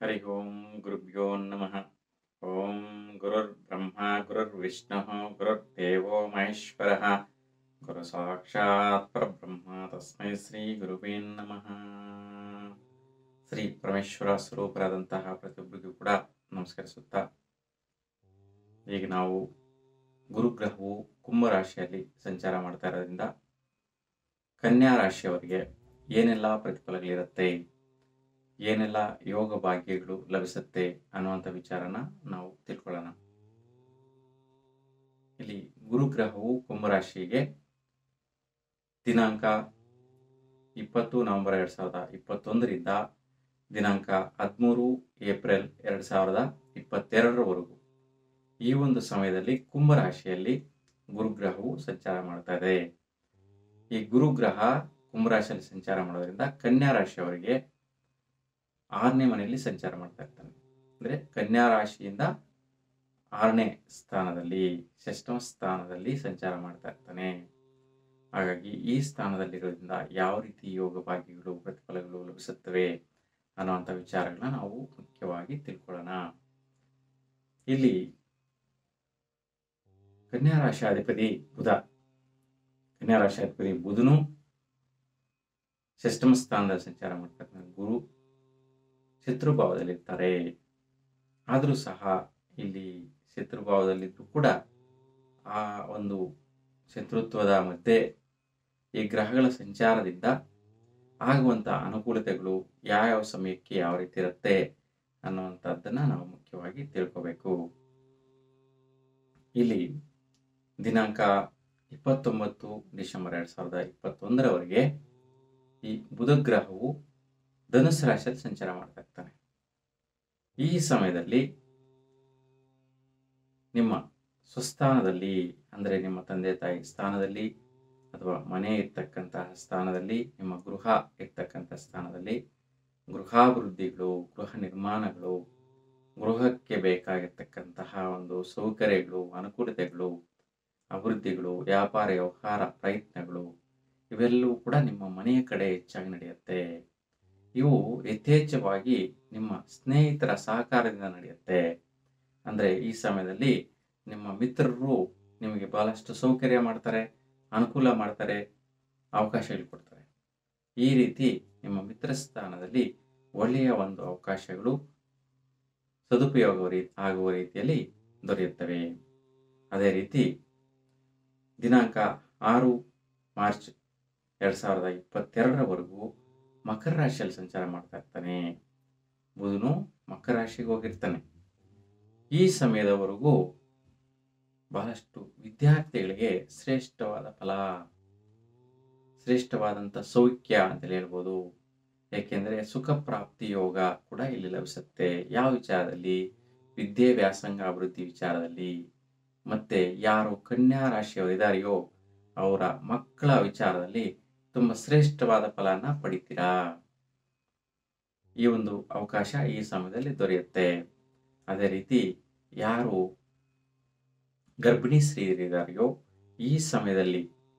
ಹರಿ ಓಂ ಗುರುಭ್ಯೋ ನಮಃ ಓಂ ಗುರುರ್ಬ್ರಹ್ಮ ಗುರುರ್ವಿಷ್ಣುಃ ಗುರುರ್ದೇವೋ ಮಹೇಶ್ವರಃ ಗುರು ಸಾಕ್ಷಾತ್ ಪರಬ್ರಹ್ಮ ತಸ್ಮೈ ಶ್ರೀ ಗುರುವೇ ನಮಃ ಶ್ರೀ ಪರಮೇಶ್ವರ ಸ್ವರೂಪರಾದಂತಹ ಪ್ರತಿಯೊಬ್ಬರಿಗೂ ಕೂಡ ನಮಸ್ಕರಿಸುತ್ತಾ ಈಗ ನಾವು ಗುರುಗ್ರಹವು ಕುಂಭ ರಾಶಿಯಲ್ಲಿ ಸಂಚಾರ ಮಾಡ್ತಾ ಇರೋದ್ರಿಂದ ಕನ್ಯಾ ರಾಶಿಯವರಿಗೆ ಏನೆಲ್ಲ ಪ್ರತಿಫಲಗಳಿರುತ್ತೆ ಏನೆಲ್ಲ ಯೋಗ ಭಾಗ್ಯಗಳು ಲಭಿಸುತ್ತೆ ಅನ್ನುವಂಥ ವಿಚಾರನ ನಾವು ತಿಳ್ಕೊಳ್ಳೋಣ ಇಲ್ಲಿ ಗುರುಗ್ರಹವು ಕುಂಭರಾಶಿಗೆ ದಿನಾಂಕ ಇಪ್ಪತ್ತು ನವೆಂಬರ್ ಎರಡು ಸಾವಿರದ ಇಪ್ಪತ್ತೊಂದರಿಂದ ದಿನಾಂಕ ಹದಿಮೂರು ಏಪ್ರಿಲ್ ಎರಡು ಸಾವಿರದ ಇಪ್ಪತ್ತೆರಡರವರೆಗೂ ಈ ಒಂದು ಸಮಯದಲ್ಲಿ ಕುಂಭರಾಶಿಯಲ್ಲಿ ಗುರುಗ್ರಹವು ಸಂಚಾರ ಮಾಡ್ತಾ ಇದೆ ಈ ಗುರುಗ್ರಹ ಕುಂಭರಾಶಿಯಲ್ಲಿ ಸಂಚಾರ ಮಾಡೋದ್ರಿಂದ ಕನ್ಯಾ ರಾಶಿಯವರಿಗೆ ಆರನೇ ಮನೆಯಲ್ಲಿ ಸಂಚಾರ ಮಾಡ್ತಾ ಇರ್ತಾನೆ ಅಂದರೆ ಕನ್ಯಾ ರಾಶಿಯಿಂದ ಆರನೇ ಸ್ಥಾನದಲ್ಲಿ ಷಷ್ಠಮ ಸ್ಥಾನದಲ್ಲಿ ಸಂಚಾರ ಮಾಡ್ತಾ ಇರ್ತಾನೆ ಹಾಗಾಗಿ ಈ ಸ್ಥಾನದಲ್ಲಿರೋದ್ರಿಂದ ಯಾವ ರೀತಿ ಯೋಗ ಭಾಗ್ಯಗಳು ಪ್ರತಿಫಲಗಳು ಲಭಿಸುತ್ತವೆ ಅನ್ನುವಂಥ ವಿಚಾರಗಳನ್ನ ನಾವು ಮುಖ್ಯವಾಗಿ ತಿಳ್ಕೊಳ್ಳೋಣ ಇಲ್ಲಿ ಕನ್ಯಾ ರಾಶಿಯಾಧಿಪತಿ ಬುಧ ಕನ್ಯಾ ರಾಶಿಯಾಧಿಪತಿ ಬುಧನು ಷಷ್ಠಮ ಸ್ಥಾನದಲ್ಲಿ ಸಂಚಾರ ಮಾಡ್ತಾರೆ ಗುರು ಶತ್ರುಭಾವದಲ್ಲಿರ್ತಾರೆ ಆದರೂ ಸಹ ಇಲ್ಲಿ ಶತ್ರುಭಾವದಲ್ಲಿದ್ದರೂ ಕೂಡ ಆ ಒಂದು ಶತ್ರುತ್ವದ ಮಧ್ಯೆ ಈ ಗ್ರಹಗಳ ಸಂಚಾರದಿಂದ ಆಗುವಂಥ ಅನುಕೂಲತೆಗಳು ಯಾವ್ಯಾವ ಸಮಯಕ್ಕೆ ಯಾವ ರೀತಿ ಇರುತ್ತೆ ಅನ್ನುವಂಥದ್ದನ್ನು ನಾವು ಮುಖ್ಯವಾಗಿ ತಿಳ್ಕೋಬೇಕು ಇಲ್ಲಿ ದಿನಾಂಕ ಇಪ್ಪತ್ತೊಂಬತ್ತು ಡಿಸೆಂಬರ್ ಎರಡು ಸಾವಿರದ ಇಪ್ಪತ್ತೊಂದರವರೆಗೆ ಈ ಬುಧಗ್ರಹವು ಧನುಸ್ ರಾಶಿಯಲ್ಲಿ ಸಂಚಾರ ಮಾಡ್ತಾ ಇರ್ತಾನೆ ಈ ಸಮಯದಲ್ಲಿ ನಿಮ್ಮ ಸ್ವಸ್ಥಾನದಲ್ಲಿ ಅಂದರೆ ನಿಮ್ಮ ತಂದೆ ತಾಯಿ ಸ್ಥಾನದಲ್ಲಿ ಅಥವಾ ಮನೆ ಇರ್ತಕ್ಕಂತಹ ಸ್ಥಾನದಲ್ಲಿ ನಿಮ್ಮ ಗೃಹ ಇರ್ತಕ್ಕಂಥ ಸ್ಥಾನದಲ್ಲಿ ಗೃಹಾಭಿವೃದ್ಧಿಗಳು ಗೃಹ ನಿರ್ಮಾಣಗಳು ಗೃಹಕ್ಕೆ ಬೇಕಾಗಿರ್ತಕ್ಕಂತಹ ಒಂದು ಸೌಕರ್ಯಗಳು ಅನುಕೂಲತೆಗಳು ಅಭಿವೃದ್ಧಿಗಳು ವ್ಯಾಪಾರ ವ್ಯವಹಾರ ಪ್ರಯತ್ನಗಳು ಇವೆಲ್ಲವೂ ಕೂಡ ನಿಮ್ಮ ಮನೆಯ ಕಡೆ ಹೆಚ್ಚಾಗಿ ನಡೆಯುತ್ತೆ ಇವು ಯಥೇಚ್ಛವಾಗಿ ನಿಮ್ಮ ಸ್ನೇಹಿತರ ಸಹಕಾರದಿಂದ ನಡೆಯುತ್ತೆ ಅಂದರೆ ಈ ಸಮಯದಲ್ಲಿ ನಿಮ್ಮ ಮಿತ್ರರು ನಿಮಗೆ ಬಹಳಷ್ಟು ಸೌಕರ್ಯ ಮಾಡ್ತಾರೆ ಅನುಕೂಲ ಮಾಡ್ತಾರೆ ಅವಕಾಶಗಳು ಕೊಡ್ತಾರೆ ಈ ರೀತಿ ನಿಮ್ಮ ಮಿತ್ರ ಸ್ಥಾನದಲ್ಲಿ ಒಳ್ಳೆಯ ಒಂದು ಅವಕಾಶಗಳು ಸದುಪಯೋಗ ರೀ ಆಗುವ ರೀತಿಯಲ್ಲಿ ದೊರೆಯುತ್ತವೆ ಅದೇ ರೀತಿ ದಿನಾಂಕ ಆರು ಮಾರ್ಚ್ ಎರಡು ಸಾವಿರದ ಇಪ್ಪತ್ತೆರಡರವರೆಗೂ ಮಕರ ರಾಶಿಯಲ್ಲಿ ಸಂಚಾರ ಮಾಡ್ತಾ ಇರ್ತಾನೆ ಬುಧನು ಮಕರ ರಾಶಿಗೆ ಹೋಗಿರ್ತಾನೆ ಈ ಸಮಯದವರೆಗೂ ಬಹಳಷ್ಟು ವಿದ್ಯಾರ್ಥಿಗಳಿಗೆ ಶ್ರೇಷ್ಠವಾದ ಫಲ ಶ್ರೇಷ್ಠವಾದಂಥ ಸೌಖ್ಯ ಅಂತೇಳಿ ಹೇಳ್ಬೋದು ಏಕೆಂದರೆ ಸುಖ ಪ್ರಾಪ್ತಿ ಯೋಗ ಕೂಡ ಇಲ್ಲಿ ಲಭಿಸುತ್ತೆ ಯಾವ ವಿಚಾರದಲ್ಲಿ ವಿದ್ಯೆ ವ್ಯಾಸಂಗ ಅಭಿವೃದ್ಧಿ ವಿಚಾರದಲ್ಲಿ ಮತ್ತೆ ಯಾರು ಕನ್ಯಾ ರಾಶಿಯವರಿದ್ದಾರೆಯೋ ಅವರ ಮಕ್ಕಳ ವಿಚಾರದಲ್ಲಿ ತುಂಬ ಶ್ರೇಷ್ಠವಾದ ಫಲನ ಪಡಿತೀರಾ ಈ ಒಂದು ಅವಕಾಶ ಈ ಸಮಯದಲ್ಲಿ ದೊರೆಯುತ್ತೆ ಅದೇ ರೀತಿ ಯಾರು ಗರ್ಭಿಣಿ ಸ್ತ್ರೀಯರಿದ್ದಾರೆಯೋ ಈ ಸಮಯದಲ್ಲಿ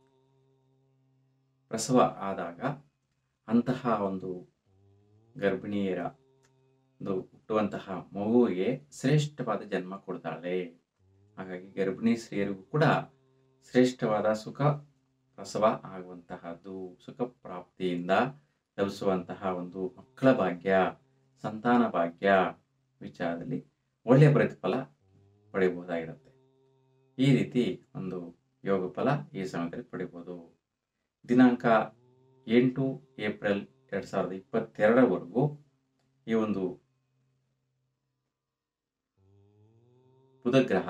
ಪ್ರಸವ ಆದಾಗ ಅಂತಹ ಒಂದು ಗರ್ಭಿಣಿಯರ ಒಂದು ಹುಟ್ಟುವಂತಹ ಮಗುವಿಗೆ ಶ್ರೇಷ್ಠವಾದ ಜನ್ಮ ಕೊಡ್ತಾಳೆ ಹಾಗಾಗಿ ಗರ್ಭಿಣಿ ಸ್ತ್ರೀಯರಿಗೂ ಕೂಡ ಶ್ರೇಷ್ಠವಾದ ಸುಖ ಪ್ರಸವ ಆಗುವಂತಹದ್ದು ಸುಖ ಪ್ರಾಪ್ತಿಯಿಂದ ಲಭಿಸುವಂತಹ ಒಂದು ಮಕ್ಕಳ ಭಾಗ್ಯ ಸಂತಾನ ಭಾಗ್ಯ ವಿಚಾರದಲ್ಲಿ ಒಳ್ಳೆಯ ಪ್ರತಿಫಲ ಪಡೆಯಬಹುದಾಗಿರುತ್ತೆ ಈ ರೀತಿ ಒಂದು ಯೋಗ ಫಲ ಈ ಸಮಯದಲ್ಲಿ ಪಡಿಬೋದು ದಿನಾಂಕ ಎಂಟು ಏಪ್ರಿಲ್ ಎರಡು ಸಾವಿರದ ಇಪ್ಪತ್ತೆರಡರವರೆಗೂ ಈ ಒಂದು ಬುಧಗ್ರಹ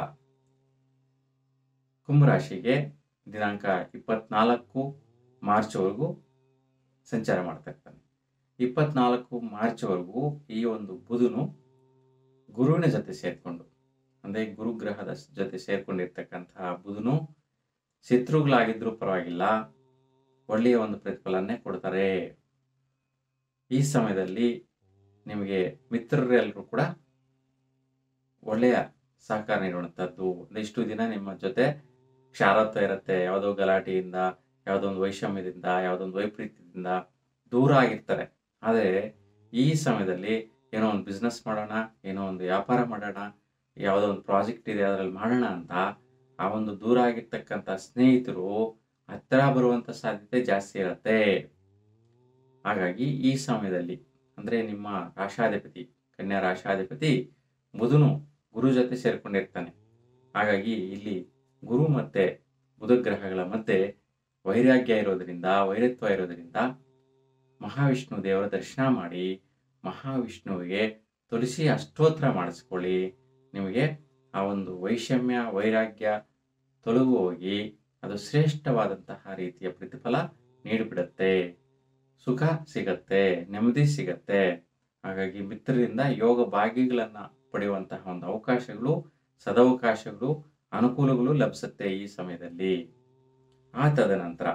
ಕುಂಭರಾಶಿಗೆ ದಿನಾಂಕ ಇಪ್ಪತ್ನಾಲ್ಕು ಮಾರ್ಚ್ವರೆಗೂ ಸಂಚಾರ ಮಾಡ್ತಾ ಇರ್ತಾನೆ ಇಪ್ಪತ್ನಾಲ್ಕು ಮಾರ್ಚ್ವರೆಗೂ ಈ ಒಂದು ಬುಧನು ಗುರುವಿನ ಜೊತೆ ಸೇರಿಕೊಂಡು ಅಂದರೆ ಗುರುಗ್ರಹದ ಜೊತೆ ಸೇರ್ಕೊಂಡಿರ್ತಕ್ಕಂತಹ ಬುಧನು ಶತ್ರುಗಳಾಗಿದ್ರೂ ಪರವಾಗಿಲ್ಲ ಒಳ್ಳೆಯ ಒಂದು ಪ್ರತಿಫಲನ್ನೇ ಕೊಡ್ತಾರೆ ಈ ಸಮಯದಲ್ಲಿ ನಿಮಗೆ ಮಿತ್ರರೆಲ್ಲರೂ ಕೂಡ ಒಳ್ಳೆಯ ಸಹಕಾರ ನೀಡುವಂಥದ್ದು ಇಷ್ಟು ದಿನ ನಿಮ್ಮ ಜೊತೆ ಕ್ಷಾರತ್ವ ಇರುತ್ತೆ ಯಾವುದೋ ಗಲಾಟೆಯಿಂದ ಯಾವುದೋ ಒಂದು ವೈಷಮ್ಯದಿಂದ ಯಾವುದೋ ಒಂದು ವೈಪರೀತ್ಯದಿಂದ ದೂರ ಆಗಿರ್ತಾರೆ ಆದರೆ ಈ ಸಮಯದಲ್ಲಿ ಏನೋ ಒಂದು ಬಿಸ್ನೆಸ್ ಮಾಡೋಣ ಏನೋ ಒಂದು ವ್ಯಾಪಾರ ಮಾಡೋಣ ಯಾವುದೋ ಒಂದು ಪ್ರಾಜೆಕ್ಟ್ ಇದೆ ಅದರಲ್ಲಿ ಮಾಡೋಣ ಅಂತ ಆ ಒಂದು ದೂರ ಆಗಿರ್ತಕ್ಕಂಥ ಸ್ನೇಹಿತರು ಹತ್ತಿರ ಬರುವಂಥ ಸಾಧ್ಯತೆ ಜಾಸ್ತಿ ಇರುತ್ತೆ ಹಾಗಾಗಿ ಈ ಸಮಯದಲ್ಲಿ ಅಂದರೆ ನಿಮ್ಮ ರಾಶಾಧಿಪತಿ ಕನ್ಯಾ ರಾಶಾಧಿಪತಿ ಬುಧನು ಗುರು ಜೊತೆ ಸೇರಿಕೊಂಡಿರ್ತಾನೆ ಹಾಗಾಗಿ ಇಲ್ಲಿ ಗುರು ಮತ್ತು ಬುಧ ಗ್ರಹಗಳ ಮಧ್ಯೆ ವೈರಾಗ್ಯ ಇರೋದರಿಂದ ವೈರತ್ವ ಇರೋದರಿಂದ ಮಹಾವಿಷ್ಣು ದೇವರ ದರ್ಶನ ಮಾಡಿ ಮಹಾವಿಷ್ಣುವಿಗೆ ತುಳಸಿ ಅಷ್ಟೋತ್ರ ಮಾಡಿಸ್ಕೊಳ್ಳಿ ನಿಮಗೆ ಆ ಒಂದು ವೈಷಮ್ಯ ವೈರಾಗ್ಯ ತೊಲಗು ಹೋಗಿ ಅದು ಶ್ರೇಷ್ಠವಾದಂತಹ ರೀತಿಯ ಪ್ರತಿಫಲ ನೀಡಿಬಿಡುತ್ತೆ ಸುಖ ಸಿಗತ್ತೆ ನೆಮ್ಮದಿ ಸಿಗತ್ತೆ ಹಾಗಾಗಿ ಮಿತ್ರರಿಂದ ಯೋಗ ಭಾಗ್ಯಗಳನ್ನು ಪಡೆಯುವಂತಹ ಒಂದು ಅವಕಾಶಗಳು ಸದವಕಾಶಗಳು ಅನುಕೂಲಗಳು ಲಭಿಸುತ್ತೆ ಈ ಸಮಯದಲ್ಲಿ ಆ ತದನಂತರ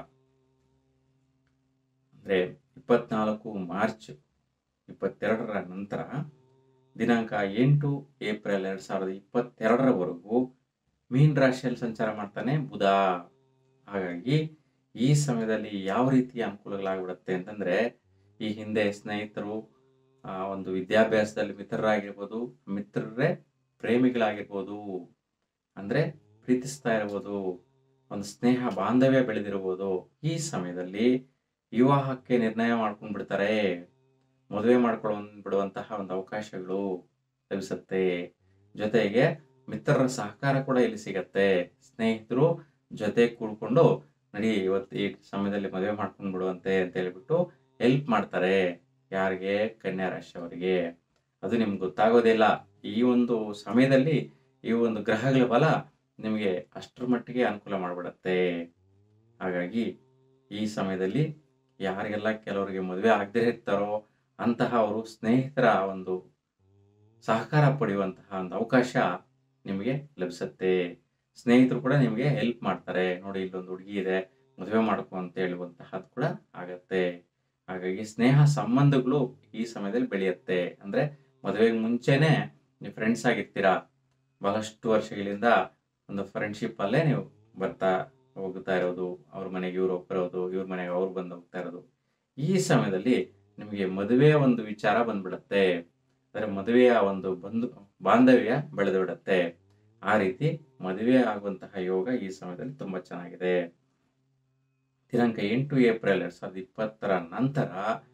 ಅಂದರೆ ಇಪ್ಪತ್ನಾಲ್ಕು ಮಾರ್ಚ್ ಇಪ್ಪತ್ತೆರಡರ ನಂತರ ದಿನಾಂಕ ಎಂಟು ಏಪ್ರಿಲ್ ಎರಡು ಸಾವಿರದ ಇಪ್ಪತ್ತೆರಡರವರೆಗೂ ಮೀನ್ ರಾಶಿಯಲ್ಲಿ ಸಂಚಾರ ಮಾಡ್ತಾನೆ ಬುಧ ಹಾಗಾಗಿ ಈ ಸಮಯದಲ್ಲಿ ಯಾವ ರೀತಿಯ ಅನುಕೂಲಗಳಾಗ್ಬಿಡುತ್ತೆ ಅಂತಂದರೆ ಈ ಹಿಂದೆ ಸ್ನೇಹಿತರು ಆ, ಒಂದು ವಿದ್ಯಾಭ್ಯಾಸದಲ್ಲಿ ಮಿತ್ರರಾಗಿರ್ಬೋದು ಮಿತ್ರರೇ ಪ್ರೇಮಿಗಳಾಗಿರ್ಬೋದು ಅಂದರೆ ಪ್ರೀತಿಸ್ತಾ ಇರ್ಬೋದು ಒಂದು ಸ್ನೇಹ ಬಾಂಧವ್ಯ ಬೆಳೆದಿರ್ಬೋದು ಈ ಸಮಯದಲ್ಲಿ ವಿವಾಹಕ್ಕೆ ನಿರ್ಣಯ ಮಾಡ್ಕೊಂಡು ಬಿಡ್ತಾರೆ ಮದುವೆ ಮಾಡ್ಕೊಳ್ಳೋ ಬಿಡುವಂತಹ ಒಂದು ಅವಕಾಶಗಳು ಲಭಿಸುತ್ತೆ ಜೊತೆಗೆ ಮಿತ್ರರ ಸಹಕಾರ ಕೂಡ ಇಲ್ಲಿ ಸಿಗತ್ತೆ ಸ್ನೇಹಿತರು ಜೊತೆ ಕೂಡ್ಕೊಂಡು ನಡಿ ಇವತ್ತು ಈ ಸಮಯದಲ್ಲಿ ಮದುವೆ ಮಾಡ್ಕೊಂಡು ಬಿಡುವಂತೆ ಅಂತ ಹೇಳ್ಬಿಟ್ಟು ಹೆಲ್ಪ್ ಮಾಡ್ತಾರೆ ಯಾರಿಗೆ ಕನ್ಯಾ ರಾಶಿಯವರಿಗೆ ಅದು ನಿಮ್ಗೆ ಗೊತ್ತಾಗೋದಿಲ್ಲ ಈ ಒಂದು ಸಮಯದಲ್ಲಿ ಈ ಒಂದು ಗ್ರಹಗಳ ಬಲ ನಿಮಗೆ ಅಷ್ಟರ ಮಟ್ಟಿಗೆ ಅನುಕೂಲ ಮಾಡಿಬಿಡತ್ತೆ ಹಾಗಾಗಿ ಈ ಸಮಯದಲ್ಲಿ ಯಾರಿಗೆಲ್ಲ ಕೆಲವರಿಗೆ ಮದುವೆ ಆಗದೇ ಇರ್ತಾರೋ ಅಂತಹ ಅವರು ಸ್ನೇಹಿತರ ಒಂದು ಸಹಕಾರ ಪಡೆಯುವಂತಹ ಒಂದು ಅವಕಾಶ ನಿಮಗೆ ಲಭಿಸುತ್ತೆ ಸ್ನೇಹಿತರು ಕೂಡ ನಿಮಗೆ ಹೆಲ್ಪ್ ಮಾಡ್ತಾರೆ ನೋಡಿ ಇಲ್ಲೊಂದು ಹುಡುಗಿ ಇದೆ ಮದುವೆ ಮಾಡ್ಕೊ ಅಂತ ಹೇಳುವಂತಹದ್ದು ಕೂಡ ಆಗತ್ತೆ ಹಾಗಾಗಿ ಸ್ನೇಹ ಸಂಬಂಧಗಳು ಈ ಸಮಯದಲ್ಲಿ ಬೆಳೆಯುತ್ತೆ ಅಂದ್ರೆ ಮದುವೆಗೆ ಮುಂಚೆನೆ ನೀವು ಫ್ರೆಂಡ್ಸ್ ಆಗಿರ್ತೀರಾ ಬಹಳಷ್ಟು ವರ್ಷಗಳಿಂದ ಒಂದು ಫ್ರೆಂಡ್ಶಿಪ್ ಅಲ್ಲೇ ನೀವು ಬರ್ತಾ ಹೋಗ್ತಾ ಇರೋದು ಅವ್ರ ಮನೆಗೆ ಇವ್ರು ಹೋಗ್ತಿರೋದು ಇವ್ರ ಮನೆಗೆ ಅವ್ರು ಬಂದು ಹೋಗ್ತಾ ಇರೋದು ಈ ಸಮಯದಲ್ಲಿ ನಿಮಗೆ ಮದುವೆಯ ಒಂದು ವಿಚಾರ ಬಂದ್ಬಿಡುತ್ತೆ ಅಂದರೆ ಮದುವೆಯ ಒಂದು ಬಂಧು ಬಾಂಧವ್ಯ ಬೆಳೆದು ಬಿಡುತ್ತೆ ಆ ರೀತಿ ಮದುವೆ ಆಗುವಂತಹ ಯೋಗ ಈ ಸಮಯದಲ್ಲಿ ತುಂಬಾ ಚೆನ್ನಾಗಿದೆ ದಿನಾಂಕ ಎಂಟು ಏಪ್ರಿಲ್ ಎರಡ್ ಸಾವಿರದ ಇಪ್ಪತ್ತರ ನಂತರ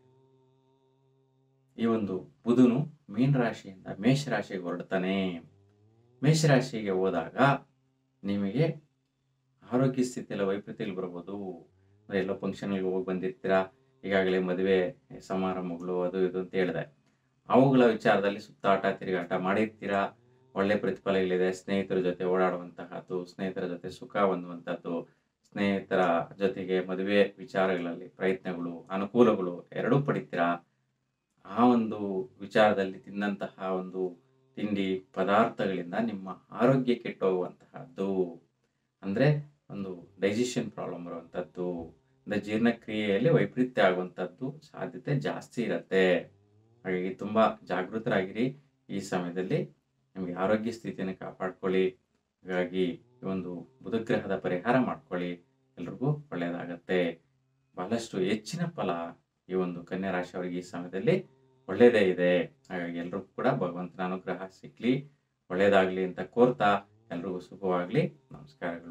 ಈ ಒಂದು ಬುಧನು ಮೀನ ರಾಶಿಯಿಂದ ಮೇಷರಾಶಿಗೆ ಹೊರಡ್ತಾನೆ ಮೇಷರಾಶಿಗೆ ಹೋದಾಗ ನಿಮಗೆ ಆರೋಗ್ಯ ಸ್ಥಿತಿಯಲ್ಲಿ ವೈಪರೀತ್ಯಗಳು ಬರ್ಬೋದು ಅಂದ್ರೆ ಎಲ್ಲೋ ಫಂಕ್ಷನ್ಗೆ ಹೋಗಿ ಬಂದಿರ್ತೀರಾ ಈಗಾಗಲೇ ಮದುವೆ ಸಮಾರಂಭಗಳು ಅದು ಇದು ಅಂತ ಹೇಳಿದೆ ಅವುಗಳ ವಿಚಾರದಲ್ಲಿ ಸುತ್ತಾಟ ತಿರುಗಾಟ ಮಾಡಿರ್ತೀರಾ ಒಳ್ಳೆ ಪ್ರತಿಫಲಗಳಿದೆ ಸ್ನೇಹಿತರ ಜೊತೆ ಓಡಾಡುವಂತಹದ್ದು ಸ್ನೇಹಿತರ ಜೊತೆ ಸುಖ ಹೊಂದುವಂಥದ್ದು ಸ್ನೇಹಿತರ ಜೊತೆಗೆ ಮದುವೆ ವಿಚಾರಗಳಲ್ಲಿ ಪ್ರಯತ್ನಗಳು ಅನುಕೂಲಗಳು ಎರಡೂ ಪಡಿತೀರಾ ಆ ಒಂದು ವಿಚಾರದಲ್ಲಿ ತಿಂದಂತಹ ಒಂದು ತಿಂಡಿ ಪದಾರ್ಥಗಳಿಂದ ನಿಮ್ಮ ಆರೋಗ್ಯ ಕೆಟ್ಟೋಗುವಂತಹದ್ದು ಅಂದರೆ ಒಂದು ಡೈಜೆಷನ್ ಪ್ರಾಬ್ಲಮ್ ಬರುವಂಥದ್ದು ಅಂದರೆ ಜೀರ್ಣಕ್ರಿಯೆಯಲ್ಲಿ ವೈಪರೀತ್ಯ ಆಗುವಂಥದ್ದು ಸಾಧ್ಯತೆ ಜಾಸ್ತಿ ಇರುತ್ತೆ ಹಾಗಾಗಿ ತುಂಬ ಜಾಗೃತರಾಗಿರಿ ಈ ಸಮಯದಲ್ಲಿ ನಿಮಗೆ ಆರೋಗ್ಯ ಸ್ಥಿತಿಯನ್ನು ಕಾಪಾಡ್ಕೊಳ್ಳಿ ಹಾಗಾಗಿ ಈ ಒಂದು ಬುಧಗ್ರಹದ ಪರಿಹಾರ ಮಾಡ್ಕೊಳ್ಳಿ ಎಲ್ರಿಗೂ ಒಳ್ಳೆಯದಾಗತ್ತೆ ಬಹಳಷ್ಟು ಹೆಚ್ಚಿನ ಫಲ ಈ ಒಂದು ಕನ್ಯಾ ರಾಶಿಯವರಿಗೆ ಈ ಸಮಯದಲ್ಲಿ ಒಳ್ಳೆಯದೇ ಇದೆ ಹಾಗಾಗಿ ಎಲ್ರಿಗೂ ಕೂಡ ಭಗವಂತನ ಅನುಗ್ರಹ ಸಿಕ್ಕಲಿ ಒಳ್ಳೆಯದಾಗಲಿ ಅಂತ ಕೋರ್ತಾ ಎಲ್ರಿಗೂ ಶುಭವಾಗಲಿ ನಮಸ್ಕಾರಗಳು